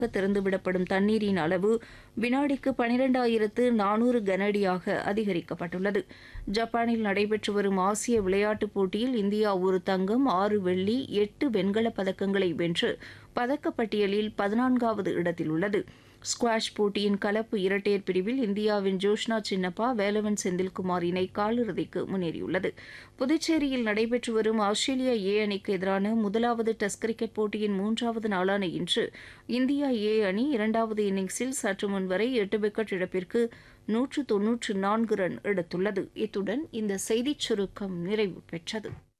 திறந்துவிடப்படும் தண்ணீரின் அளவு வினாடிக்கு பனிரெண்டாயிரத்து நானூறு கனஅடியாக அதிகரிக்கப்பட்டுள்ளது ஜப்பானில் நடைபெற்று வரும் ஆசிய விளையாட்டுப் போட்டியில் இந்தியா ஒரு தங்கம் ஆறு வெள்ளி எட்டு வெண்கலப் பதக்கங்களை வென்று பதக்கப்பட்டியலில் பதினான்காவது இடத்தில் உள்ளது ஸ்குவாஷ் போட்டியின் கலப்பு இரட்டையர் பிரிவில் இந்தியாவின் ஜோஷ்னா சின்னப்பா வேலவன் செந்தில்குமார் இணை காலிறுதிக்கு முன்னேறியுள்ளது புதுச்சேரியில் நடைபெற்று வரும் ஆஸ்திரேலியா ஏ அணிக்கு எதிரான முதலாவது டெஸ்ட் கிரிக்கெட் போட்டியின் மூன்றாவது நாளான இன்று இந்தியா ஏ அணி இரண்டாவது இன்னிங்ஸில் சற்று முன் வரை எட்டு விக்கெட் இழப்பிற்கு நூற்று தொன்னூற்று நான்கு ரன் எடுத்துள்ளது இத்துடன் இந்த செய்திச் சுருக்கம் நிறைவு பெற்றது